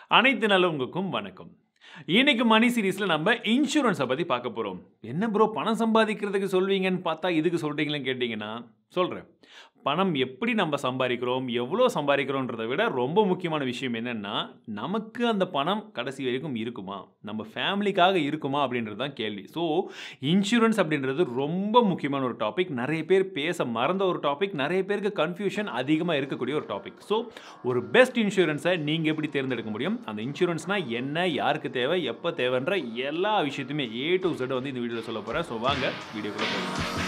அனைத்து நல்லவங்களுக்கும் வணக்கம் இன்னைக்கு மணி சீரீஸில் நம்ம இன்சூரன்ஸை பற்றி பார்க்க போகிறோம் என்ன ப்ரோ பணம் சம்பாதிக்கிறதுக்கு சொல்வீங்கன்னு பார்த்தா இதுக்கு சொல்கிறீங்களேன்னு கேட்டிங்கன்னா சொல்கிறேன் பணம் எப்படி நம்ம சம்பாதிக்கிறோம் எவ்வளோ சம்பாதிக்கிறோன்றதை விட ரொம்ப முக்கியமான விஷயம் என்னென்னா நமக்கு அந்த பணம் கடைசி வரைக்கும் இருக்குமா நம்ம ஃபேமிலிக்காக இருக்குமா அப்படின்றது தான் கேள்வி ஸோ இன்சூரன்ஸ் அப்படின்றது ரொம்ப முக்கியமான ஒரு டாபிக் நிறைய பேர் பேச மறந்த ஒரு டாபிக் நிறைய பேருக்கு கன்ஃபியூஷன் அதிகமாக இருக்கக்கூடிய ஒரு டாபிக் ஸோ ஒரு பெஸ்ட் இன்சூரன்ஸை நீங்கள் எப்படி தேர்ந்தெடுக்க முடியும் அந்த இன்சூரன்ஸ்னால் என்ன யாருக்கு தேவை எப்போ தேவைன்ற எல்லா விஷயத்தையுமே ஏ டு Z வந்து இந்த வீடியோவில் சொல்ல போகிறேன் ஸோ வாங்க வீடியோக்குள்ளே போகலாம்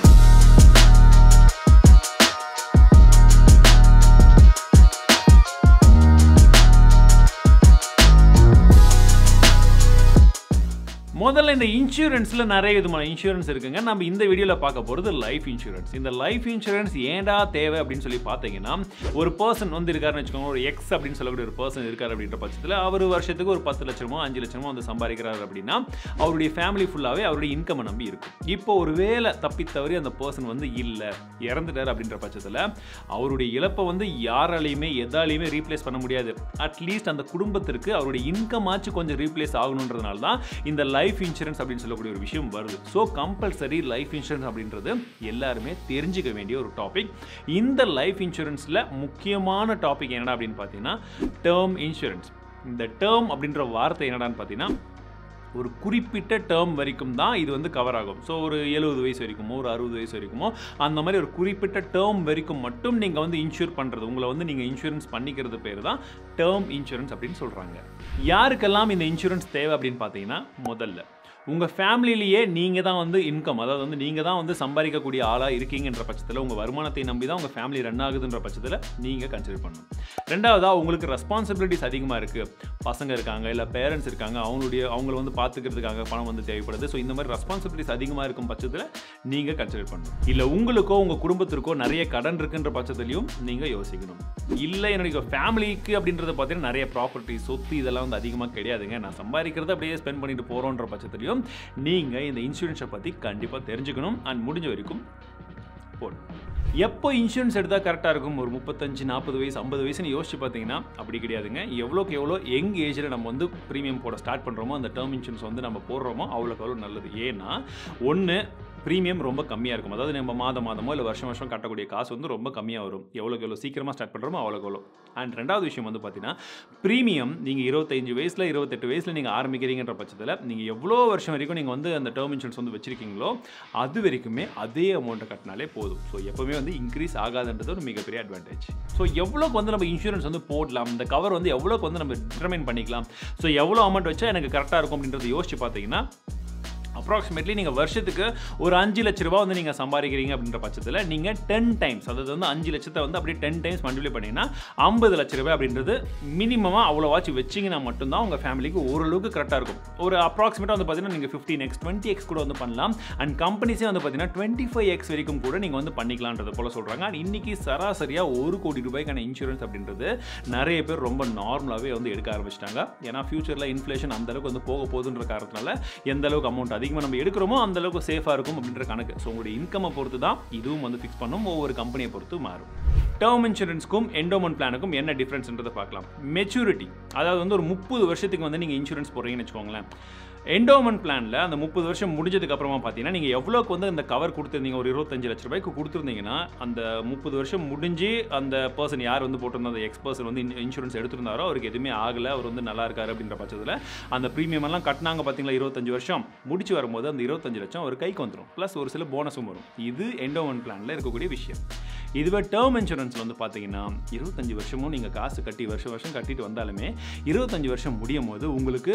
முதல்ல இந்த இன்சூரன்ஸில் நிறைய விதமான இன்சூரன்ஸ் இருக்குங்க நம்ம இந்த வீடியோவில் பார்க்க போகிறது லைஃப் இன்சூரன்ஸ் இந்த லைஃப் இன்சூரன்ஸ் ஏன்டா தேவை அப்படின்னு சொல்லி பார்த்தீங்கன்னா ஒரு பர்சன் வந்து இருக்காருன்னு வச்சுக்கோங்க ஒரு எக்ஸ் அப்படின்னு சொல்லக்கூடிய ஒரு பர்சன் இருக்கார் அப்படின்ற பட்சத்தில் அவர் வருஷத்துக்கு ஒரு பத்து லட்சமோ அஞ்சு லட்சமோ வந்து சம்பாதிக்கிறார் அப்படின்னா அவருடைய ஃபேமிலி ஃபுல்லாகவே அவருடைய இன்கம்மை நம்பி இருக்கும் இப்போ ஒரு வேலை தப்பி தவறி அந்த பர்சன் வந்து இல்லை இறந்துட்டார் அப்படின்ற பட்சத்தில் அவருடைய இழப்பை வந்து யாராலையுமே எதாலையுமே ரீப்ளேஸ் பண்ண முடியாது அட்லீஸ்ட் அந்த குடும்பத்திற்கு அவருடைய இன்கம் ஆச்சு கொஞ்சம் ரீப்ளேஸ் ஆகணுன்றதுனால தான் இந்த லைஃப் இன்சூரன்ஸ் அப்படின்னு சொல்லக்கூடிய ஒரு விஷயம் வருது ஸோ கம்பல்சரி லைஃப் இன்சூரன்ஸ் அப்படின்றது எல்லாருமே தெரிஞ்சுக்க வேண்டிய ஒரு டாபிக் இந்த லைஃப் இன்சூரன்ஸில் முக்கியமான டாபிக் என்னடா அப்படின்னு பார்த்தீங்கன்னா டேர்ம் இன்சூரன்ஸ் இந்த டேர்ம் அப்படின்ற வார்த்தை என்னடான்னு பார்த்தீங்கன்னா ஒரு குறிப்பிட்ட டேர்ம் வரைக்கும் தான் இது வந்து கவர் ஆகும் ஸோ ஒரு எழுபது வயசு வரைக்குமோ ஒரு அறுபது வயசு வரைக்குமோ அந்த மாதிரி ஒரு குறிப்பிட்ட டேர்ம் வரைக்கும் மட்டும் நீங்கள் வந்து இன்சூர் பண்ணுறது உங்களை வந்து நீங்கள் இன்சூரன்ஸ் பண்ணிக்கிறது பேர் தான் டேர்ம் இன்சூரன்ஸ் அப்படின்னு சொல்கிறாங்க யாருக்கெல்லாம் இந்த இன்சூரன்ஸ் தேவை அப்படின்னு பார்த்தீங்கன்னா முதல்ல உங்கள் ஃபேமிலிலேயே நீங்கள் தான் வந்து இன்கம் அதாவது வந்து நீங்கள் தான் வந்து சம்பாதிக்கக்கூடிய ஆளாக இருக்கீங்கன்ற பட்சத்தில் உங்கள் வருமானத்தை நம்பி தான் உங்கள் ஃபேமிலி ரன் ஆகுதுன்ற பட்சத்தில் நீங்கள் கன்சிடர் பண்ணணும் ரெண்டாவதாக உங்களுக்கு ரெஸ்பான்சிபிலிட்டிஸ் அதிகமாக இருக்குது பசங்க இருக்காங்க இல்லை பேரண்ட்ஸ் இருக்காங்க அவங்களுடைய அவங்கள வந்து பார்த்துக்கிறதுக்காக பணம் வந்து தேவைப்படுது ஸோ இந்த மாதிரி ரெஸ்பான்சிபிலிட்டிஸ் அதிகமாக இருக்கும் பட்சத்தில் நீங்கள் கன்சிடர் பண்ணணும் இல்லை உங்களுக்கோ உங்கள் குடும்பத்திற்கோ நிறைய கடன் இருக்குன்ற பட்சத்துலையும் நீங்கள் யோசிக்கணும் இல்லை என்னுடைய ஃபேமிலிக்கு அப்படின்றத பார்த்தீங்கன்னா நிறைய ப்ராப்பர்ட்டி சொத்து இதெல்லாம் வந்து அதிகமாக கிடையாதுங்க நான் சம்பாதிக்கிறத அப்படியே ஸ்பெண்ட் பண்ணிட்டு போகிறோன்ற பட்சத்துலையும் நீங்கள் இந்த இன்சூரன்ஸை பற்றி கண்டிப்பாக தெரிஞ்சுக்கணும் அண்ட் முடிஞ்ச வரைக்கும் போடணும் எப்போ இன்சூரன்ஸ் எடுத்தால் கரெக்டாக இருக்கும் ஒரு முப்பத்தஞ்சு நாற்பது வயசு ஐம்பது வயசுன்னு யோசிச்சு பார்த்தீங்கன்னா அப்படி கிடையாதுங்க எவ்வளோக்கு எவ்வளோ யங் ஏஜில் நம்ம வந்து ப்ரீமியம் போட ஸ்டார்ட் பண்ணுறோமோ அந்த டேர்ம் இன்சூரன்ஸ் வந்து நம்ம போடுறோமோ அவ்வளோக்கு அவ்வளோ நல்லது ஏன்னா ஒன்று ப்ரீமியம் ரொம்ப கம்மியாக இருக்கும் அதாவது நம்ம மாதம் மாதமோ இல்லை வருஷம் வருஷம் கட்டக்கூடிய காசு வந்து ரொம்ப கம்மியாக வரும் எவ்வளோக்கு எவ்வளோ சீக்கிரமாக ஸ்டார்ட் பண்ணுறோமோ அவ்வளோக்கு எவ்வளோ அண்ட் ரெண்டாவது விஷயம் வந்து பார்த்தீங்கன்னா ப்ரீமியம் நீங்கள் இருபத்தஞ்சு வயசில் இருபத்தெட்டு வயசில் நீங்கள் ஆரம்பிக்கிறீங்கன்ற பட்சத்தில் நீங்கள் எவ்வளோ வருஷம் வரைக்கும் நீங்கள் வந்து அந்த டேர்ம் இன்சூரன்ஸ் வந்து வச்சிருக்கீங்களோ அது வரைக்குமே அதே அமௌண்ட்டை கட்டினாலே போதும் ஸோ எப்போவுமே வந்து இன்க்ரீஸ் ஆகாதுன்றது ஒரு மிகப்பெரிய அட்வான்டேஜ் ஸோ எவ்வளோக்கு வந்து நம்ம இன்சூரன்ஸ் வந்து போடலாம் இந்த கவர் வந்து எவ்வளோக்கு வந்து நம்ம டிட்டர்மைன் பண்ணிக்கலாம் ஸோ எவ்வளோ அமௌண்ட் வச்சா எனக்கு கரெக்டாக இருக்கும் அப்படின்றத யோசிச்சு பார்த்தீங்கன்னா அப்ராக்சிமேட்லி நீங்கள் வருஷத்துக்கு ஒரு அஞ்சு லட்ச ரூபா வந்து நீங்கள் சம்பாதிக்கிறீங்க அப்படின்ற பட்சத்தில் நீங்கள் டென் டைம்ஸ் அதாவது வந்து அஞ்சு லட்சத்தை வந்து அப்படியே டென் டைம்ஸ் மல்டிப்ளை பண்ணிங்கன்னா ஐம்பது லட்ச ரூபாய் அப்படின்றது மினிமமாக அவ்வளோவாச்சும் வச்சிங்கன்னா மட்டும்தான் உங்கள் ஃபேமிலிக்கு ஓரளவுக்கு கரெக்டாக இருக்கும் ஒரு அப்ராக்சிமேட்டாக வந்து பார்த்தீங்கன்னா நீங்கள் ஃபிஃப்டீன் எக்ஸ் டுவெண்ட்டி எக்ஸ் கூட வந்து பண்ணலாம் அண்ட் கம்பெனிஸே வந்து பார்த்தீங்கன்னா டுவெண்ட்டி ஃபைவ் எக்ஸ் வரைக்கும் கூட நீங்கள் வந்து பண்ணிக்கலான்றது போல் சொல்கிறாங்க அண்ட் இன்றைக்கி சராசரியாக ஒரு கோடி ரூபாய்க்கான இன்சூரன்ஸ் அப்படின்றது நிறைய பேர் ரொம்ப நார்மலாகவே வந்து எடுக்க ஆரம்பிச்சிட்டாங்க ஏன்னா ஃபியூச்சரில் இன்ஃப்ளேஷன் அந்தளவுக்கு வந்து போக போகுதுன்ற காரணத்தினால எந்த அளவுக்கு அமௌண்ட் அதிகமாக நம்ம எடுக்கிறோமோ அந்த அளவுக்கு சேஃபாக இருக்கும் அப்படின்ற கணக்கு ஸோ உங்களுடைய இன்கம்மை பொறுத்து தான் இதுவும் வந்து ஃபிக்ஸ் பண்ணும் ஒவ்வொரு கம்பெனியை பொறுத்து மாறும் டேர்ம் இன்சூரன்ஸ்க்கும் எண்டோமெண்ட் பிளானுக்கும் என்ன டிஃப்ரென்ஸ்ன்றதை பார்க்கலாம் மெச்சூரிட்டி அதாவது வந்து ஒரு முப்பது வருஷத்துக்கு வந்து நீங்கள் இன்சூரன்ஸ் போடுறீங்கன்னு வச்சுக்கோங்களேன் எண்டோமெண்ட் பிளானில் அந்த முப்பது வருஷம் முடிஞ்சதுக்கு அப்புறமா பார்த்தீங்கன்னா நீங்கள் எவ்வளோக்கு வந்து அந்த கவர் கொடுத்துருந்தீங்க ஒரு இருபத்தஞ்சு லட்ச ரூபாய்க்கு கொடுத்துருந்தீங்கன்னா அந்த முப்பது வருஷம் முடிஞ்சு அந்த பர்சன் யார் வந்து போட்டிருந்தா அந்த எக்ஸ் பர்சன் வந்து இன்சூரன்ஸ் எடுத்திருந்தாரோ அவருக்கு எதுவுமே ஆகலை அவர் வந்து நல்லா இருக்காரு அப்படின்ற பட்சத்தில் அந்த ப்ரீமியம் எல்லாம் கட்டினாங்க பார்த்தீங்களா இருபத்தஞ்சு வருஷம் முடிச்சு வரும்போது அந்த இருபத்தஞ்சு லட்சம் ஒரு கைக்கு வந்துடும் ப்ளஸ் ஒரு சில போனஸும் வரும் இது எண்டோமெண்ட் பிளானில் இருக்கக்கூடிய விஷயம் இதுவே டேர்ம் இன்சூரன்ஸில் வந்து பார்த்தீங்கன்னா இருபத்தஞ்சு வருஷமும் நீங்கள் காசு கட்டி வருஷம் வருஷம் கட்டிட்டு வந்தாலுமே இருபத்தஞ்சு வருஷம் முடியும் போது உங்களுக்கு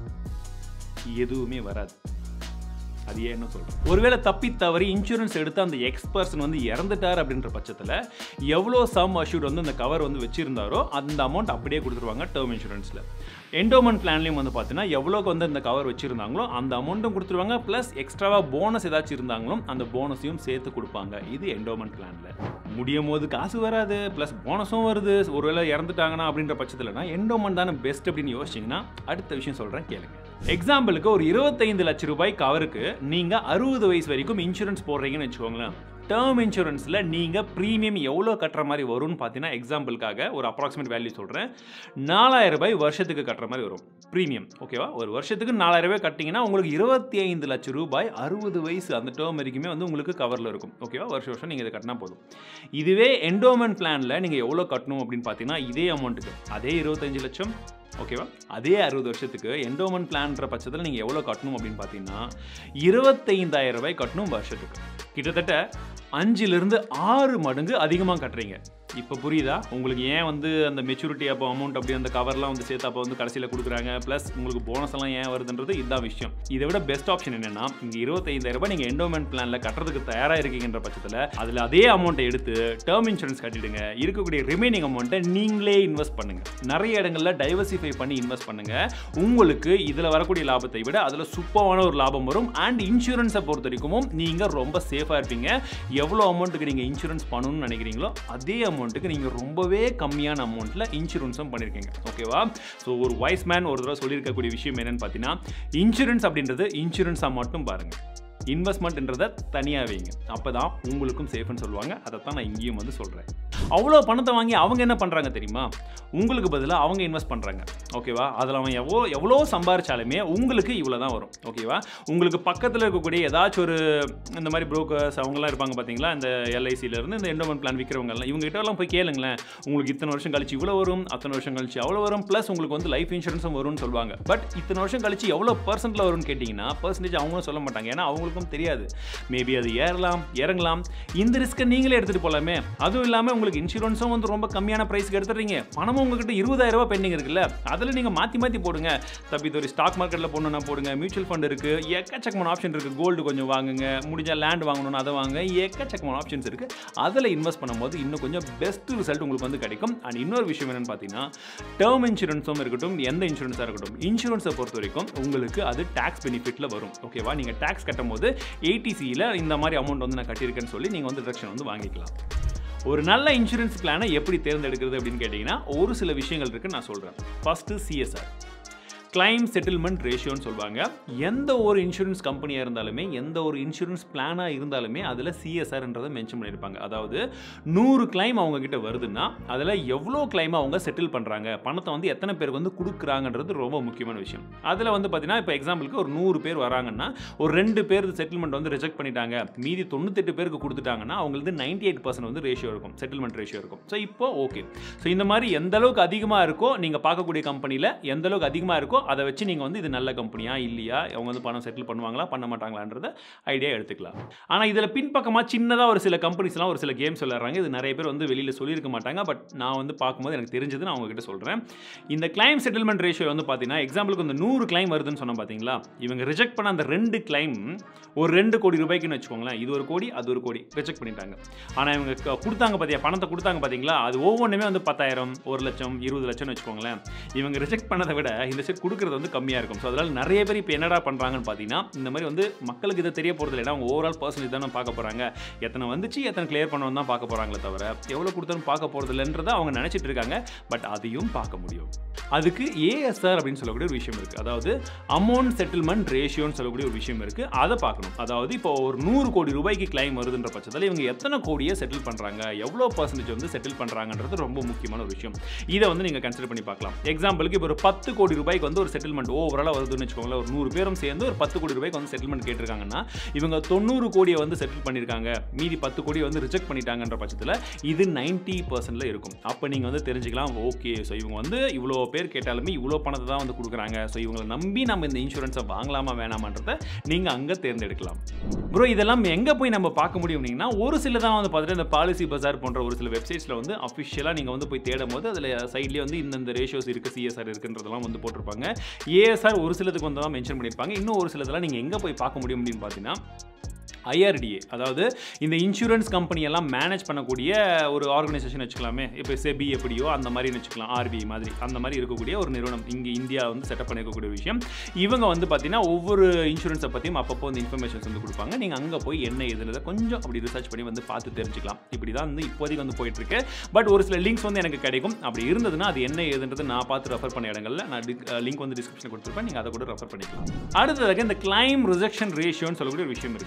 எதுவுமே வராது அது ஏன்னு சொல்கிறேன் ஒருவேளை தப்பி தவறி இன்சூரன்ஸ் எடுத்து அந்த எக்ஸ் பர்சன் வந்து இறந்துட்டார் அப்படின்ற பட்சத்தில் எவ்வளோ சம் அஷ்யூட் வந்து அந்த கவர் வந்து வச்சிருந்தாரோ அந்த அமௌண்ட் அப்படியே கொடுத்துருவாங்க டேர்ம் இன்சூரன்ஸில் என்டோமெண்ட் பிளான்லேயும் வந்து பார்த்தீங்கன்னா எவ்வளோக்கு வந்து இந்த கவர் வச்சிருந்தாங்களோ அந்த அமௌண்ட்டும் கொடுத்துருவாங்க ப்ளஸ் எக்ஸ்ட்ராவாக போனஸ் ஏதாச்சும் இருந்தாங்களோ அந்த போனஸையும் சேர்த்து கொடுப்பாங்க இது என்டோமெண்ட் பிளானில் முடியும் போது காசு வராது ப்ளஸ் போனஸும் வருது ஒருவேளை இறந்துட்டாங்கன்னா அப்படின்ற பட்சத்தில்னா என்டோமெண்ட் தானே பெஸ்ட் அப்படின்னு யோசிச்சிங்கன்னா அடுத்த விஷயம் சொல்கிறேன் கேளுங்க எக்ஸாம்பிளுக்கு ஒரு இருபத்தைந்து லட்ச ரூபாய் கவருக்கு நீங்கள் அறுபது வயசு வரைக்கும் இன்சூரன்ஸ் போடுறீங்கன்னு வச்சுக்கோங்களேன் டேர்ம் இன்சூரன்ஸில் நீங்கள் ப்ரீமியம் எவ்வளோ கட்டுற மாதிரி வரும்னு பார்த்தீங்கன்னா எக்ஸாம்பிளுக்காக ஒரு அப்ராக்சிமேட் வேல்யூ சொல்கிறேன் நாலாயிரம் ரூபாய் வருஷத்துக்கு கட்டுற மாதிரி வரும் ப்ரீமியம் ஓகேவா ஒரு வருஷத்துக்கு நாலாயிரம் ரூபாய் கட்டிங்கன்னா உங்களுக்கு இருபத்தி ஐந்து லட்சம் ரூபாய் அறுபது வயசு அந்த டேர்ம் வரைக்குமே வந்து உங்களுக்கு கவரில் இருக்கும் ஓகேவா வருஷம் வருஷம் நீங்கள் இதை கட்டினா போதும் இதுவே என்டோமெண்ட் பிளானில் நீங்கள் எவ்வளோ கட்டணும் அப்படின்னு பார்த்தீங்கன்னா இதே அமௌண்ட்டுக்கு அதே இருபத்தஞ்சு லட்சம் ஓகேவா அதே அறுபது வருஷத்துக்கு என்டோமெண்ட் பிளான்ற பட்சத்தில் நீங்கள் எவ்வளோ கட்டணும் அப்படின்னு பார்த்தீங்கன்னா இருபத்தைந்தாயிரம் ரூபாய் கட்டணும் வருஷத்துக்கு கிட்டத்தட்ட அஞ்சுலேருந்து ஆறு மடங்கு அதிகமாக கட்டுறீங்க இப்போ புரியுதா உங்களுக்கு ஏன் வந்து அந்த மெச்சூரிட்டி அப்போ அமௌண்ட் அப்படி அந்த கவர்லாம் வந்து சேர்த்து அப்போ வந்து கடைசியில் கொடுக்குறாங்க ப்ளஸ் உங்களுக்கு போனஸ் எல்லாம் ஏன் வருதுன்றது இதுதான் விஷயம் இதை விட பெஸ்ட் ஆப்ஷன் என்னன்னா இங்கே இருபத்தைந்தாயிரம் ரூபாய் நீங்கள் என்டோமெண்ட் பிளானில் கட்டுறதுக்கு தயாராக இருக்கீங்கன்ற பட்சத்தில் அதில் அதே அமௌண்ட்டை எடுத்து டேர்ம் இன்சூரன்ஸ் கட்டிடுங்க இருக்கக்கூடிய ரிமைனிங் அமௌண்ட்டை நீங்களே இன்வெஸ்ட் பண்ணுங்க நிறைய இடங்களில் டைவர்சிஃபை பண்ணி இன்வெஸ்ட் பண்ணுங்க உங்களுக்கு இதில் வரக்கூடிய லாபத்தை விட அதில் சூப்பரான ஒரு லாபம் வரும் அண்ட் இன்சூரன்ஸை பொறுத்த வரைக்கும் நீங்கள் ரொம்ப சேஃபாக இருப்பீங்க எவ்வளோ அமௌண்ட்டுக்கு நீங்கள் இன்சூரன்ஸ் பண்ணணும்னு நினைக்கிறீங்களோ அதே அமௌண்ட்டுக்கு நீங்கள் ரொம்பவே கம்மியான அமௌண்ட்டில் இன்சூரன்ஸும் பண்ணியிருக்கீங்க ஓகேவா ஸோ ஒரு வாய்ஸ் மேன் ஒரு தடவை சொல்லியிருக்கக்கூடிய விஷயம் என்னன்னு பார்த்தீங்கன்னா இன்சூரன்ஸ் அப்படின்றது இன்சூரன்ஸாக மட்டும் பாருங்கள் இன்வெஸ்ட்மெண்ட்ன்றதை தனியாக வைங்க அப்போ தான் உங்களுக்கும் சேஃப்னு சொல்லுவாங்க அதை தான் நான் இங்கேயும் வந்து சொல்கிறேன் அவ்வளோ பணத்தை வாங்கி அவங்க என்ன பண்ணுறாங்க தெரியுமா உங்களுக்கு பதிலாக அவங்க இன்வெஸ்ட் பண்ணுறாங்க ஓகேவா அதில் அவன் எவ்வளோ எவ்வளோ சம்பாரிச்சாலுமே உங்களுக்கு இவ்வளோ தான் வரும் ஓகேவா உங்களுக்கு பக்கத்தில் இருக்கக்கூடிய ஏதாச்சும் ஒரு இந்த மாதிரி புரோக்கர்ஸ் அவங்கலாம் இருப்பாங்க பார்த்தீங்களா இந்த எல்ஐசியிலேருந்து இந்த என்டோமெண்ட் பிளான் விற்கிறவங்கலாம் இவங்க கிட்ட எல்லாம் போய் கேளுங்களேன் உங்களுக்கு இத்தனை வருஷம் கழிச்சு இவ்வளோ வரும் அத்தனை வருஷம் கழிச்சு அவ்வளோ வரும் ப்ளஸ் உங்களுக்கு வந்து லைஃப் இன்சூரன்ஸும் வரும்னு சொல்லுவாங்க பட் இத்தனை வருஷம் கழிச்சு எவ்வளோ பர்சன்ட்டில் வரும்னு கேட்டிங்கன்னா பர்சன்டேஜ் அவங்களும் சொல்ல மாட்டாங்க ஏன்னா அவங்களுக்கும் தெரியாது மேபி அது ஏறலாம் இறங்கலாம் இந்த ரிஸ்க்கை நீங்களே எடுத்துகிட்டு போகலாமே அதுவும் இல்லாமல் உங்களுக்கு இன்சூரன்ஸும் வந்து ரொம்ப கம்மியான ப்ரைஸ்க்கு எடுத்துறீங்க பணமும் உங்ககிட்ட இருபதாயிரம் ரூபாய் பெண்டிங் இருக்குல்ல அதில் நீங்கள் மாற்றி மாற்றி போடுங்க தப்பி இது ஒரு ஸ்டாக் மார்க்கெட்டில் போடணும்னா போடுங்க மியூச்சுவல் ஃபண்ட் இருக்குது எக்கச்சக்கமான ஆப்ஷன் இருக்குது கோல்டு கொஞ்சம் வாங்குங்க முடிஞ்சால் லேண்ட் வாங்கணும்னு அதை வாங்க எக்கச்சக்கமான ஆப்ஷன்ஸ் இருக்குது அதில் இன்வெஸ்ட் பண்ணும்போது இன்னும் கொஞ்சம் பெஸ்ட் ரிசல்ட் உங்களுக்கு வந்து கிடைக்கும் அண்ட் இன்னொரு விஷயம் என்னென்னு பார்த்தீங்கன்னா டேர்ம் இன்சூரன்ஸும் இருக்கட்டும் எந்த இன்சூரன்ஸாக இருக்கட்டும் இன்சூரன்ஸை பொறுத்த வரைக்கும் உங்களுக்கு அது டேக்ஸ் பெனிஃபிட்டில் வரும் ஓகேவா நீங்கள் டேக்ஸ் கட்டும் போது ஏடிசியில் இந்த மாதிரி அமௌண்ட் வந்து நான் கட்டியிருக்கேன்னு சொல்லி நீங்கள் வந்து டிடக்ஷன் வந்து வாங்கிக்கலாம் ஒரு நல்ல இன்சூரன்ஸ் பிளானை எப்படி தேர்ந்தெடுக்கிறது அப்படின்னு கேட்டிங்கன்னா ஒரு சில விஷயங்கள் இருக்குது நான் சொல்கிறேன் ஃபஸ்ட்டு சிஎஸ்ஆர் கிளைம் செட்டில்மெண்ட் ரேஷியோன்னு சொல்லுவாங்க எந்த ஒரு இன்சூரன்ஸ் கம்பெனியாக இருந்தாலுமே எந்த ஒரு இன்சூரன்ஸ் பிளானாக இருந்தாலுமே அதில் சிஎஸ்ஆர்ன்றதை மென்ஷன் பண்ணியிருப்பாங்க அதாவது நூறு கிளைம் அவங்க கிட்ட வருதுன்னா அதில் எவ்வளோ கிளைம் அவங்க செட்டில் பண்ணுறாங்க பணத்தை வந்து எத்தனை பேருக்கு வந்து கொடுக்குறாங்கன்றது ரொம்ப முக்கியமான விஷயம் அதில் வந்து பார்த்தீங்கன்னா இப்போ எக்ஸாம்பிளுக்கு ஒரு நூறு பேர் வராங்கன்னா ஒரு ரெண்டு பேர் செட்டில்மெண்ட் வந்து ரிஜெக்ட் பண்ணிட்டாங்க மீதி தொண்ணூத்தெட்டு பேருக்கு கொடுத்துட்டாங்கன்னா அவங்களுக்கு நைன்டி எயிட் பர்சன்ட் வந்து ரேஷியோ இருக்கும் செட்டில்மெண்ட் ரேஷியோ இருக்கும் ஸோ இப்போ ஓகே ஸோ இந்த மாதிரி எந்த அளவுக்கு அதிகமாக இருக்கோ நீங்கள் பார்க்கக்கூடிய கம்பெனியில் எந்த அளவுக்கு அதிகமாக இருக்கோ அதை வச்சு நீங்கள் வந்து இது நல்ல கம்பெனியா இல்லையா அவங்க வந்து பணம் செட்டில் பண்ணுவாங்களா பண்ண மாட்டாங்களான்றத ஐடியா எடுத்துக்கலாம் ஆனால் இதில் பின்பக்கமாக சின்னதாக ஒரு சில கம்பெனிஸ்லாம் ஒரு சில கேம்ஸ் விளையாடுறாங்க இது நிறைய பேர் வந்து வெளியில் சொல்லியிருக்க மாட்டாங்க பட் நான் வந்து பார்க்கும்போது எனக்கு தெரிஞ்சது நான் உங்ககிட்ட சொல்கிறேன் இந்த கிளைம் செட்டில்மெண்ட் ரேஷியோ வந்து பார்த்தீங்கன்னா எக்ஸாம்பிளுக்கு இந்த நூறு கிளைம் வருதுன்னு சொன்னோம் பார்த்தீங்களா இவங்க ரிஜெக்ட் பண்ண அந்த ரெண்டு கிளைம் ஒரு ரெண்டு கோடி ரூபாய்க்குன்னு வச்சுக்கோங்களேன் இது ஒரு கோடி அது ஒரு கோடி ரிஜெக்ட் பண்ணிட்டாங்க ஆனால் இவங்க க- கொடுத்தாங்க பார்த்தியா பணத்தை கொடுத்தாங்க பார்த்தீங்களா அது ஒவ்வொன்றுமே வந்து பத்தாயிரம் ஒரு லட்சம் இருபது லட்சம்னு வச்சுக்கோங்களேன் இவங்க ரிஜெக்ட் பண்ணதை விட இந்த செட் கொடுக்குறது வந்து கம்மியாக இருக்கும் ஸோ அதனால் நிறைய பேர் இப்போ என்னடா பண்ணுறாங்கன்னு பார்த்தீங்கன்னா இந்த மாதிரி வந்து மக்களுக்கு இதை தெரிய போகிறது இல்லை அவங்க ஓவரால் பர்சன்டேஜ் தானே பார்க்க போகிறாங்க எத்தனை வந்துச்சு எத்தனை கிளியர் பண்ணணும் தான் பார்க்க போகிறாங்களே தவிர எவ்வளோ கொடுத்தாலும் பார்க்க போகிறது இல்லைன்றதை அவங்க நினச்சிட்டு இருக்காங்க பட் அதையும் பார்க்க முடியும் அதுக்கு ஏஎஸ்ஆர் அப்படின்னு சொல்லக்கூடிய ஒரு விஷயம் இருக்குது அதாவது அமௌண்ட் செட்டில்மெண்ட் ரேஷியோன்னு சொல்லக்கூடிய ஒரு விஷயம் இருக்குது அதை பார்க்கணும் அதாவது இப்போ ஒரு நூறு கோடி ரூபாய்க்கு கிளைம் வருதுன்ற பட்சத்தில் இவங்க எத்தனை கோடியை செட்டில் பண்ணுறாங்க எவ்வளோ பர்சன்டேஜ் வந்து செட்டில் பண்ணுறாங்கன்றது ரொம்ப முக்கியமான ஒரு விஷயம் இதை வந்து நீங்கள் கன்சிடர் பண்ணி பார்க்கலாம் எக்ஸாம்பிளுக்கு இப்போ ஒரு பத்து கோடி ரூபாய்க்கு வந்து ஒரு செட்டில்மெண்ட் ஓவராலாக வருதுன்னு வச்சுக்கோங்களேன் ஒரு நூறு பேரும் சேர்ந்து ஒரு பத்து கோடி ரூபாய்க்கு வந்து செட்டில்மெண்ட் கேட்டிருக்காங்கன்னா இவங்க தொண்ணூறு கோடியை வந்து செட்டில் பண்ணியிருக்காங்க மீதி பத்து கோடியை வந்து ரிஜெக்ட் பண்ணிட்டாங்கன்ற பட்சத்தில் இது நைன்ட்டி பர்சன்டில் இருக்கும் அப்போ நீங்கள் வந்து தெரிஞ்சுக்கலாம் ஓகே ஸோ இவங்க வந்து இவ்வளோ பேர் கேட்டாலுமே இவ்வளோ பணத்தை தான் வந்து கொடுக்குறாங்க ஸோ இவங்களை நம்பி நம்ம இந்த இன்சூரன்ஸை வாங்கலாமா வேணாமான்றதை நீங்கள் அங்கே தேர்ந்தெடுக்கலாம் ப்ரோ இதெல்லாம் எங்கே போய் நம்ம பார்க்க முடியும் அப்படின்னா ஒரு சில தான் வந்து பார்த்துட்டு இந்த பாலிசி பஜார் போன்ற ஒரு சில வெப்சைட்ஸில் வந்து அஃபிஷியலாக நீங்கள் வந்து போய் தேடும் போது அதில் சைட்லேயே வந்து இந்தந்த ரேஷியோஸ் இருக்குது சிஎஸ்ஆர் இருக்குன்றதெல்லாம் வந்து போட்டிருப்பாங்க ஏஎஸ்ஆர் ஒரு சிலதுக்கு வந்து தான் மென்ஷன் பண்ணியிருப்பாங்க இன்னும் ஒரு சிலதெல்லாம் நீங்கள் எங்கே போய் பார்க்க முடியும் அப்படின்னு பார்த்தீங்கன்னா ஐஆர்டிஏ அதாவது இந்த இன்சூரன்ஸ் கம்பெனி எல்லாம் மேனேஜ் பண்ணக்கூடிய ஒரு ஆர்கனைசேஷன் வச்சுக்கலாமே இப்போ செபி எப்படியோ அந்த மாதிரி வச்சுக்கலாம் ஆர்பிஐ மாதிரி அந்த மாதிரி இருக்கக்கூடிய ஒரு நிறுவனம் இங்கே இந்தியா வந்து செட்டப் பண்ணிருக்கக்கூடிய விஷயம் இவங்க வந்து பார்த்தீங்கன்னா ஒவ்வொரு இன்சூரன்ஸை பற்றியும் அப்பப்போ வந்து இன்ஃபர்மேஷன்ஸ் வந்து கொடுப்பாங்க நீங்கள் அங்கே போய் என்ன எதுன்றதை கொஞ்சம் அப்படி ரிசர்ச் பண்ணி வந்து பார்த்து தெரிஞ்சுக்கலாம் இப்படி தான் வந்து இப்போதைக்கு வந்து போயிட்டு இருக்கு பட் ஒரு சில லிங்க்ஸ் வந்து எனக்கு கிடைக்கும் அப்படி இருந்ததுன்னா அது என்ன ஏதுன்றது நான் பார்த்து ரெஃபர் பண்ண இடங்கள்ல நான் லிங்க் வந்து டிஸ்கிரிப்ஷனில் கொடுத்துருப்பேன் நீங்கள் அதை கூட ரெஃபர் பண்ணிக்கலாம் அடுத்ததாக இந்த கிளைம் ரிஜெக்ஷன் ரேஷியோன்னு சொல்லக்கூடிய ஒரு விஷயம் இருக்குது அதாவது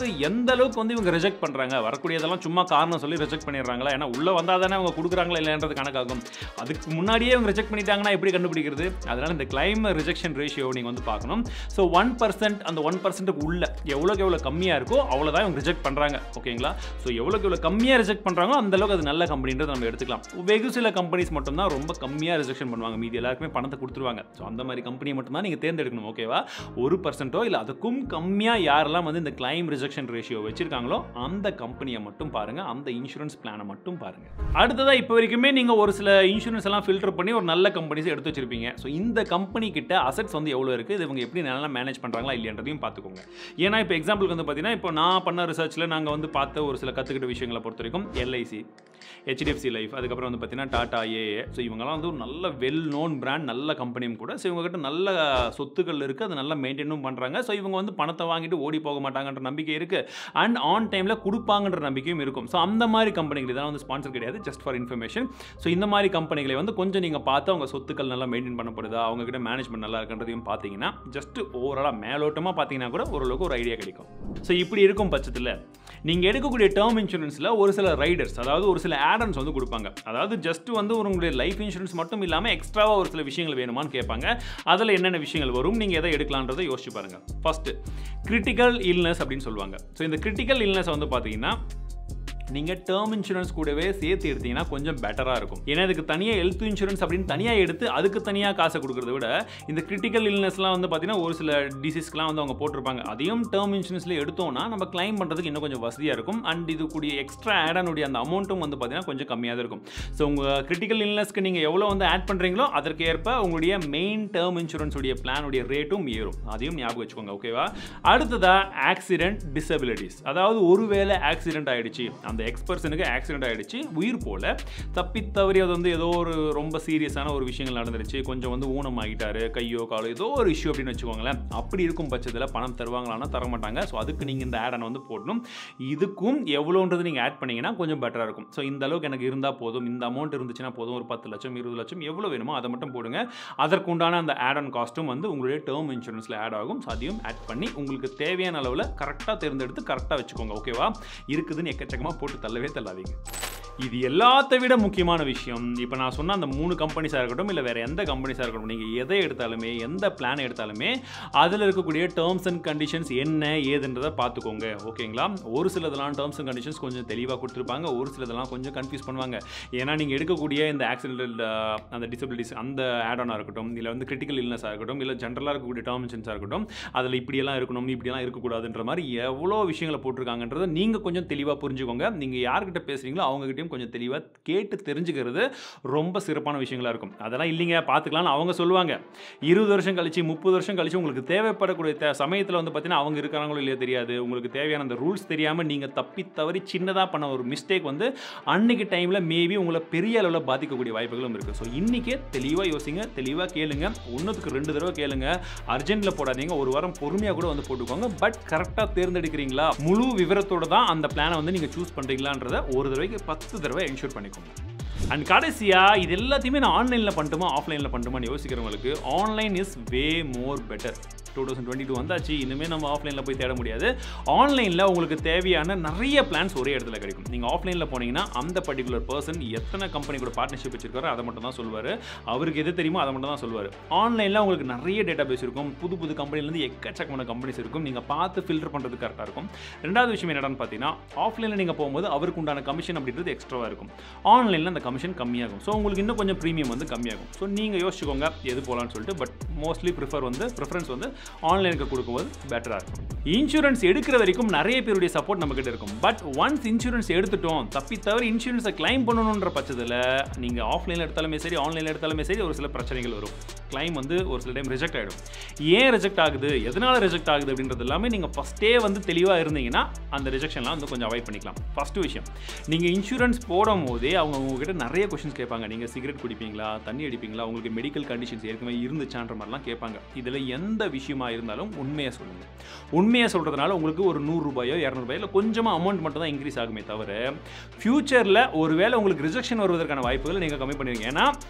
அதாவது எந்த அளவுக்கு வந்து இவங்க ரிஜெக்ட் பண்ணுறாங்க வரக்கூடியதெல்லாம் சும்மா காரணம் சொல்லி ரிஜெக்ட் பண்ணிடுறாங்களா ஏன்னா உள்ளே வந்தால் தானே அவங்க கொடுக்குறாங்களா இல்லைன்றது கணக்காகும் அதுக்கு முன்னாடியே அவங்க ரிஜெக்ட் பண்ணிட்டாங்கன்னா எப்படி கண்டுபிடிக்கிறது அதனால் இந்த கிளைம் ரிஜெக்ஷன் ரேஷியோ நீங்கள் வந்து பார்க்கணும் ஸோ ஒன் பர்சன்ட் அந்த ஒன் பர்சன்ட்டுக்கு உள்ள எவ்வளோக்கு எவ்வளோ கம்மியாக இருக்கோ அவ்வளோதான் இவங்க ரிஜெக்ட் பண்ணுறாங்க ஓகேங்களா ஸோ எவ்வளோக்கு எவ்வளோ கம்மியாக ரிஜெக்ட் பண்ணுறாங்களோ அந்த அளவுக்கு அது நல்ல கம்பெனின்றதை நம்ம எடுத்துக்கலாம் வெகு சில கம்பெனிஸ் மட்டும்தான் ரொம்ப கம்மியாக ரிஜெக்ஷன் பண்ணுவாங்க மீதி எல்லாருக்குமே பணத்தை கொடுத்துருவாங்க ஸோ அந்த மாதிரி கம்பெனியை மட்டும்தான் நீங்கள் தேர்ந்தெடுக்கணும் ஓகேவா ஒரு பர்சன்ட்டோ இல்லை அதுக்கும் கம்மியாக யாரெல்லாம் வந்து இந்த கிளைம் ரிஜெக்ஷன் ரேஷியோ வச்சிருக்காங்களோ அந்த கம்பெனியை மட்டும் பாருங்கள் அந்த இன்சூரன்ஸ் பிளானை மட்டும் பாருங்கள் அடுத்ததாக இப்போ வரைக்குமே நீங்கள் ஒரு சில இன்சூரன்ஸ் எல்லாம் ஃபில்டர் பண்ணி ஒரு நல்ல கம்பெனிஸ் எடுத்து வச்சிருப்பீங்க ஸோ இந்த கம்பெனி கிட்ட அசட்ஸ் வந்து எவ்வளோ இருக்குது இது இவங்க எப்படி நல்லா மேனேஜ் பண்ணுறாங்களா இல்லையன்றதையும் பார்த்துக்கோங்க ஏன்னா இப்போ எக்ஸாம்பிளுக்கு வந்து பார்த்தீங்கன்னா இப்போ நான் பண்ண ரிசர்ச்சில் நாங்கள் வந்து பார்த்த ஒரு சில கற்றுக்கிட்ட விஷயங்களை பொறுத்த வரைக்கும் எல்ஐசி ஹெச்டிஎஃப்சி லைஃப் அதுக்கப்புறம் வந்து பார்த்தீங்கன்னா டாடா ஏஏ ஸோ இவங்கெல்லாம் வந்து ஒரு நல்ல வெல் நோன் பிராண்ட் நல்ல கம்பெனியும் கூட ஸோ இவங்ககிட்ட நல்ல சொத்துக்கள் இருக்குது அது நல்லா மெயின்டைனும் பண்ணுறாங்க ஸோ இவங்க வந்து பணத்தை வாங்கிட்டு ஓடி போக மாட்டாங்கன்ற நம்பிக்கை இருக்குது அண்ட் ஆன் டைமில் கொடுப்பாங்கன்ற நம்பிக்கையும் இருக்கும் ஸோ அந்த மாதிரி கம்பெனிகள் இதெல்லாம் வந்து ஸ்பான்சர் கிடையாது ஜஸ்ட் ஃபார் இன்ஃபர்மேஷன் ஸோ இந்த மாதிரி கம்பெனிகளை வந்து கொஞ்சம் நீங்கள் பார்த்து அவங்க சொத்துக்கள் நல்லா மெயின்டைன் பண்ணப்படுதா அவங்ககிட்ட மேனேஜ்மெண்ட் நல்லா இருக்குன்றதையும் பார்த்தீங்கன்னா ஜஸ்ட் ஓவராலாக மேலோட்டமாக பார்த்தீங்கன்னா கூட ஓரளவுக்கு ஒரு ஐடியா கிடைக்கும் ஸோ இப்படி இருக்கும் பட்சத்தில் நீங்கள் எடுக்கக்கூடிய டேர்ம் இன்சூரன்ஸில் ஒரு சில ரைடர்ஸ் அதாவது ஒரு சில ஆடன்ஸ் வந்து கொடுப்பாங்க அதாவது ஜஸ்ட் வந்து உங்களுடைய லைஃப் இன்சூரன்ஸ் மட்டும் இல்லாமல் எக்ஸ்ட்ராவாக ஒரு சில விஷயங்கள் வேணுமான்னு கேட்பாங்க அதில் என்னென்ன விஷயங்கள் வரும் நீங்கள் எதை எடுக்கலான்றதை யோசிச்சு பாருங்கள் ஃபஸ்ட்டு கிரிட்டிக்கல் இல்னஸ் அப்படின்னு சொல்லுவாங்க ஸோ இந்த கிரிட்டிக்கல் இல்னஸ் வந்து பார்த்தீங்கன்னா நீங்கள் டேர்ம் இன்சூரன்ஸ் கூடவே சேர்த்து எடுத்தீங்கன்னா கொஞ்சம் பெட்டராக இருக்கும் ஏன்னா இதுக்கு தனியாக ஹெல்த் இன்சூரன்ஸ் அப்படின்னு தனியாக எடுத்து அதுக்கு தனியாக காசை கொடுக்குறத விட இந்த கிரிட்டிக்கல் இல்னஸ்லாம் வந்து பார்த்தீங்கன்னா ஒரு சில டிசீஸ்க்குலாம் வந்து அவங்க போட்டிருப்பாங்க அதையும் டேர்ம் இன்சூரன்ஸில் எடுத்தோம்னா நம்ம கிளைம் பண்ணுறதுக்கு இன்னும் கொஞ்சம் வசதியாக இருக்கும் அண்ட் இது கூடிய எக்ஸ்ட்ரா ஆடானுடைய அந்த அமௌண்ட்டும் வந்து பார்த்தீங்கன்னா கொஞ்சம் கம்மியாக தான் இருக்கும் ஸோ உங்கள் கிரிட்டிக்கல் இல்னஸ்க்கு நீங்கள் எவ்வளோ வந்து ஆட் பண்ணுறீங்களோ அதற்கு ஏற்ப உங்களுடைய மெயின் டேர்ம் இன்சூரன்ஸ் உடைய பிளானுடைய ரேட்டும் ஏறும் அதையும் ஞாபகம் வச்சுக்கோங்க ஓகேவா அடுத்ததா ஆக்சிடென்ட் டிசபிலிட்டிஸ் அதாவது ஒருவேளை ஆக்சிடென்ட் ஆயிடுச்சு அந்த எக்ஸ்பர்சனுக்கு ஆக்சிடென்ட் ஆயிடுச்சு உயிர் போல தப்பி தவறி அது வந்து ஏதோ ஒரு ரொம்ப சீரியஸான ஒரு விஷயங்கள் நடந்துருச்சு கொஞ்சம் வந்து ஊனம் ஆகிட்டாரு கையோ காலோ ஏதோ ஒரு இஷ்யூ அப்படின்னு வச்சுக்கோங்களேன் அப்படி இருக்கும் பட்சத்தில் பணம் தருவாங்களான்னா தர மாட்டாங்க ஸோ அதுக்கு நீங்கள் இந்த ஆடனை வந்து போடணும் இதுக்கும் எவ்வளோன்றது நீங்கள் ஆட் பண்ணீங்கன்னா கொஞ்சம் பெட்டராக இருக்கும் ஸோ இந்த அளவுக்கு எனக்கு இருந்தால் போதும் இந்த அமௌண்ட் இருந்துச்சுன்னா போதும் ஒரு பத்து லட்சம் இருபது லட்சம் எவ்வளோ வேணுமோ அதை மட்டும் போடுங்க அதற்குண்டான அந்த ஆட் ஆன் காஸ்ட்டும் வந்து உங்களுடைய டேர்ம் இன்சூரன்ஸில் ஆட் ஆகும் ஸோ அதையும் ஆட் பண்ணி உங்களுக்கு தேவையான அளவில் கரெக்டாக தேர்ந்தெடுத்து கரெக்டாக வச்சுக்கோங்க ஓகேவா இருக்குதுன்னு எக்கச்சக்கமாக போட்டு தள்ளவே தள்ளாதீங்க இது எல்லாத்த விட முக்கியமான விஷயம் இப்போ நான் சொன்ன அந்த மூணு கம்பெனிஸாக இருக்கட்டும் இல்லை வேறு எந்த கம்பெனிஸாக இருக்கட்டும் நீங்கள் எதை எடுத்தாலுமே எந்த பிளான் எடுத்தாலுமே அதில் இருக்கக்கூடிய டேர்ம்ஸ் அண்ட் கண்டிஷன்ஸ் என்ன ஏதுன்றதை பார்த்துக்கோங்க ஓகேங்களா ஒரு சிலதெல்லாம் டேர்ம்ஸ் அண்ட் கண்டிஷன்ஸ் கொஞ்சம் தெளிவாக கொடுத்துருப்பாங்க ஒரு சிலதெல்லாம் கொஞ்சம் கன்ஃபியூஸ் பண்ணுவாங்க ஏன்னா நீங்கள் எடுக்கக்கூடிய இந்த ஆக்சிடென்டல் அந்த டிசபிலிட்டிஸ் அந்த ஆட் ஆனாக இருக்கட்டும் இல்லை வந்து கிரிட்டிக்கல் இல்னஸாக இருக்கட்டும் இல்லை ஜென்ரலாக இருக்கக்கூடிய டேர்ம் இன்சூரன்ஸாக இருக்கட்டும் அதில் இப்படியெல்லாம் இருக்கணும் இப்படியெல்லாம் இருக்கக்கூடாதுன்ற மாதிரி எவ்வளோ விஷயங்களை போட்டிருக்காங்கன்றதை நீங்கள் கொஞ்சம் தெளிவாக புரிஞ்சுக்கோங்க நீங்கள் யார்கிட்ட பேசுகிறீங்களோ அவங்ககிட்டயும் கொஞ்சம் தெளிவாக கேட்டு தெரிஞ்சுக்கிறது ரொம்ப சிறப்பான விஷயங்களா இருக்கும் அதெல்லாம் இல்லைங்க பார்த்துக்கலாம்னு அவங்க சொல்லுவாங்க இருபது வருஷம் கழிச்சு முப்பது வருஷம் கழிச்சு உங்களுக்கு தேவைப்படக்கூடிய தே சமயத்தில் வந்து பார்த்தீங்கன்னா அவங்க இருக்கிறாங்களோ இல்லையோ தெரியாது உங்களுக்கு தேவையான அந்த ரூல்ஸ் தெரியாமல் நீங்கள் தப்பி தவறி சின்னதாக பண்ண ஒரு மிஸ்டேக் வந்து அன்னைக்கு டைமில் மேபி உங்களை பெரிய அளவில் பாதிக்கக்கூடிய வாய்ப்புகளும் இருக்குது ஸோ இன்றைக்கே தெளிவாக யோசிங்க தெளிவாக கேளுங்க ஒன்றுத்துக்கு ரெண்டு தடவை கேளுங்க அர்ஜென்ட்டில் போடாதீங்க ஒரு வாரம் பொறுமையாக கூட வந்து போட்டுக்கோங்க பட் கரெக்டாக தேர்ந்தெடுக்கிறீங்களா முழு விவரத்தோட தான் அந்த பிளானை வந்து நீங்கள் சூஸ் பண்ணுறீங்களான்றத ஒரு தடவைக்கு பத்து தடவை என்ஷூர் பண்ணிக்கோங்க அண்ட் கடைசியாக இது எல்லாத்தையுமே நான் ஆன்லைனில் பண்ணட்டுமா ஆஃப்லைனில் பண்ணட்டுமான்னு யோசிக்கிறவங்களுக்கு online is way more better two thousand twenty two வந்தாச்சு இனிமேல் நம்ம ஆஃப்லைனில் போய் தேட முடியாது ஆன்லைனில் உங்களுக்கு தேவையான நிறைய பிளான்ஸ் ஒரே இடத்துல கிடைக்கும் நீங்கள் ஆஃப்லைனில் போனீங்கன்னா அந்த பர்டிகுலர் பர்சன் எத்தனை கம்பெனி கூட பார்ட்னர்ஷிப் வச்சிருக்காரோ அதை மட்டும் தான் சொல்லுவார் அவருக்கு எது தெரியுமோ அதை மட்டும் தான் சொல்லுவார் ஆன்லைனில் உங்களுக்கு நிறைய டேட்டா பேஸ் இருக்கும் புது புது கம்பெனிலேருந்து எக்கச்சக்கமான கம்பெனிஸ் இருக்கும் நீங்கள் பார்த்து ஃபில்டர் பண்ணுறது கரெக்டாக இருக்கும் ரெண்டாவது விஷயம் என்னடான்னு பார்த்தீங்கன்னா ஆஃப்லைனில் நீங்கள் போகும்போது அவருக்கு உண்டான கமிஷன் அப்படின்றது எக்ஸ்ட்ராவாக இருக்கும் ஆன்லைனில் அந்த கமிஷன் கம்மியாகும் ஸோ உங்களுக்கு இன்னும் கொஞ்சம் ப்ரீமியம் வந்து கம்மியாகும் ஸோ நீங்கள் யோசிச்சுக்கோங்க எது போகலான்னு சொல்லிட்டு பட் மோஸ்ட்லி ப்ரிஃபர் வந்து ப்ரிஃபரன்ஸ் வந்து ஆன்லைனுக்கு கொடுக்கும்போது பெட்டராக இருக்கும் இன்சூரன்ஸ் எடுக்கிற வரைக்கும் நிறைய பேருடைய சப்போர்ட் நம்மக்கிட்ட இருக்கும் பட் ஒன்ஸ் இன்சூரன்ஸ் எடுத்துட்டோம் தப்பி தவிர இன்சூரன்ஸை கிளைம் பண்ணணுன்ற பட்சத்தில் நீங்கள் ஆஃப்லைனில் எடுத்தாலுமே சரி ஆன்லைனில் எடுத்தாலுமே சரி ஒரு சில பிரச்சனைகள் வரும் கிளைம் வந்து ஒரு சில டைம் ரிஜெக்ட் ஆகிடும் ஏன் ரிஜெக்ட் ஆகுது எதனால் ரிஜெக்ட் ஆகுது அப்படின்றது எல்லாமே நீங்கள் ஃபஸ்ட்டே வந்து தெளிவாக இருந்தீங்கன்னா அந்த ரிஜெக்ஷன்லாம் வந்து கொஞ்சம் அவாய்ட் பண்ணிக்கலாம் ஃபஸ்ட்டு விஷயம் நீங்கள் இன்சூரன்ஸ் போடும் போதே அவங்க உங்ககிட்ட நிறைய கொஷின்ஸ் கேட்பாங்க நீங்கள் சிகரெட் குடிப்பீங்களா தண்ணி அடிப்பீங்களா உங்களுக்கு மெடிக்கல் கண்டிஷன்ஸ் ஏற்கனவே இருந்துச்சான்ற மாதிரிலாம் கேட்பாங்க இதில் எந்த விஷயமா இருந்தாலும் உண்மையை சொல்லுங்கள் உண்மையை சொல்கிறதுனால உங்களுக்கு ஒரு நூறுரூபாயோ இரநூறுபாயோ இல்லை கொஞ்சமாக அமௌண்ட் மட்டும் தான் இன்க்ரீஸ் ஆகுமே தவிர ஃப்யூச்சரில் ஒருவேளை உங்களுக்கு ரிஜெக்ஷன் வருவதற்கான வாய்ப்புகளை நீங்கள் கம்மி பண்ணுவீங்க ஏன்னா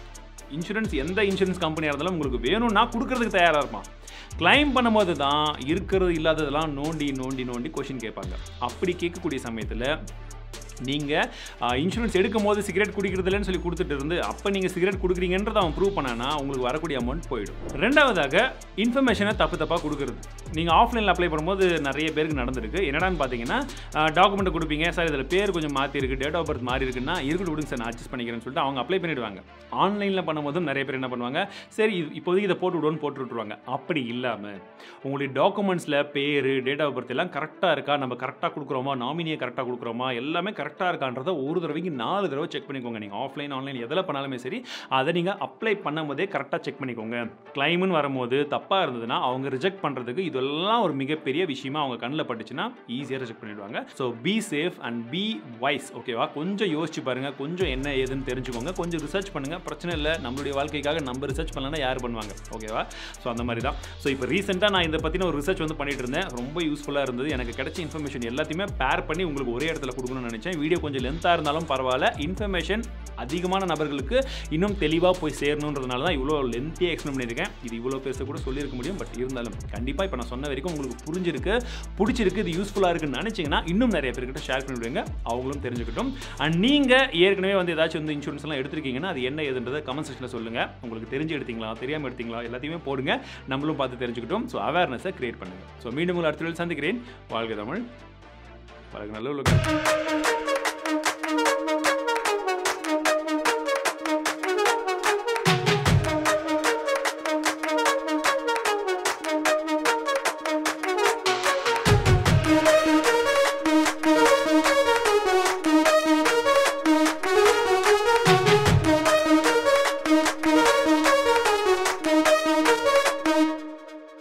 இன்சூரன்ஸ் எந்த இன்சூரன்ஸ் கம்பெனியாக இருந்தாலும் உங்களுக்கு வேணும்னா கொடுக்கறதுக்கு தயாராக இருப்பான் கிளைம் பண்ணும்போது தான் இருக்கிறது இல்லாததெல்லாம் நோண்டி நோண்டி நோண்டி கொஷின் கேட்பாங்க அப்படி கேட்கக்கூடிய சமயத்தில் நீங்கள் இன்சூரன்ஸ் எடுக்கும் போது சிகரெட் குடிக்கிறதில்லன்னு சொல்லி கொடுத்துட்டு இருந்து அப்போ நீங்கள் சிகரெட் கொடுக்குறீங்கன்றதை அவன் ப்ரூவ் பண்ணானா உங்களுக்கு வரக்கூடிய அமௌண்ட் போயிடும் ரெண்டாவதாக இன்ஃபர்மேஷனை தப்பு தப்பாக கொடுக்குறது நீங்கள் ஆஃப்லைனில் அப்ளை பண்ணும்போது நிறைய பேருக்கு நடந்திருக்கு என்னடான்னு பார்த்தீங்கன்னா டாக்குமெண்ட் கொடுப்பீங்க சார் இதில் பேர் கொஞ்சம் மாற்றி இருக்குது டேட் ஆஃப் பர்த் மாறி இருக்குன்னா இருக்கட்டும் விடுங்க சார் நான் அட்ஜஸ்ட் பண்ணிக்கிறேன்னு சொல்லிட்டு அவங்க அப்ளை பண்ணிவிடுவாங்க ஆன்லைனில் பண்ணும்போதும் நிறைய பேர் என்ன பண்ணுவாங்க சரி இது- இப்போதைக்கு இதை போட்டு விடுவோன்னு போட்டு விட்ருவாங்க அப்படி இல்லாமல் உங்களுடைய டாக்குமெண்ட்ஸில் பேர் டேட் ஆஃப் பர்த் எல்லாம் கரெக்டாக இருக்கா நம்ம கரெக்டாக கொடுக்குறோமா நாமினியை கரெக்டாக கொடுக்குறோமா எல்லாமே கரெக்டாக இருக்கான்றதை ஒரு தடவைக்கு நாலு தடவை செக் பண்ணிக்கோங்க நீங்கள் ஆஃப்லைன் ஆன்லைன் எதில் பண்ணாலுமே சரி அதை நீங்கள் அப்ளை பண்ணும்போதே கரெக்டாக செக் பண்ணிக்கோங்க கிளைம்னு வரும்போது தப்பாக இருந்ததுன்னா அவங்க ரிஜெக்ட் பண்ணுறதுக்கு இதெல்லாம் ஒரு மிகப்பெரிய விஷயமா அவங்க கண்ணில் பட்டுச்சுன்னா ஈஸியாக ரிஜெக்ட் பண்ணிடுவாங்க so be safe and be wise ஓகேவா கொஞ்சம் யோசிச்சு பாருங்க கொஞ்சம் என்ன ஏதுன்னு தெரிஞ்சுக்கோங்க கொஞ்சம் ரிசர்ச் பண்ணுங்க பிரச்சனை இல்லை நம்மளுடைய வாழ்க்கைக்காக நம்ம ரிசர்ச் பண்ணலன்னா யார் பண்ணுவாங்க ஓகேவா ஸோ அந்த மாதிரி தான் ஸோ இப்போ ரீசெண்டாக நான் இதை பற்றின ஒரு ரிசர்ச் வந்து பண்ணிட்டு இருந்தேன் ரொம்ப யூஸ்ஃபுல்லாக இருந்தது எனக்கு கிடைச்ச இன்ஃபர்மேஷன் எல்லாத்தையுமே பேர் பண்ணி உங்களுக்கு ஒரே இடத்துல கொடுக்கணும்னு நினச்சேன் வீடியோ கொஞ்சம் லென்த்தாக இருந்தாலும் பரவாயில்ல இன்ஃபர்மேஷன் அதிகமான நபர்களுக்கு இன்னும் தெளிவாக போய் சேரணுன்றதுனால தான் இவ்வளோ லென்த்தியாக எக்ஸ்பிளைன் பண்ணியிருக்கேன் இது இவ்வளோ பேச கூட சொல்லியிருக்க முடியும் பட் இருந்தாலும் கண்டிப்பாக இப்போ நான் சொன்ன வரைக்கும் உங்களுக்கு புரிஞ்சிருக்கு பிடிச்சிருக்கு இது யூஸ்ஃபுல்லாக இருக்குன்னு நினச்சிங்கன்னா இன்னும் நிறைய பேர்கிட்ட ஷேர் பண்ணி விடுங்க அவங்களும் தெரிஞ்சுக்கிட்டும் அண்ட் நீங்கள் ஏற்கனவே வந்து ஏதாச்சும் வந்து இன்சூரன்ஸ்லாம் எடுத்திருக்கீங்கன்னா அது என்ன ஏதுன்றதை கமெண்ட் செக்ஷனில் சொல்லுங்கள் உங்களுக்கு தெரிஞ்சு எடுத்தீங்களா தெரியாமல் எடுத்தீங்களா எல்லாத்தையுமே போடுங்க நம்மளும் பார்த்து தெரிஞ்சுக்கிட்டோம் ஸோ அவேர்னஸை கிரியேட் பண்ணுங்கள் ஸோ மீண்டும் உங்களை அடுத்த வேளையில் சந்திக்கிறேன் வாழ்க தமிழ் வாழ்க நல்ல உலகம்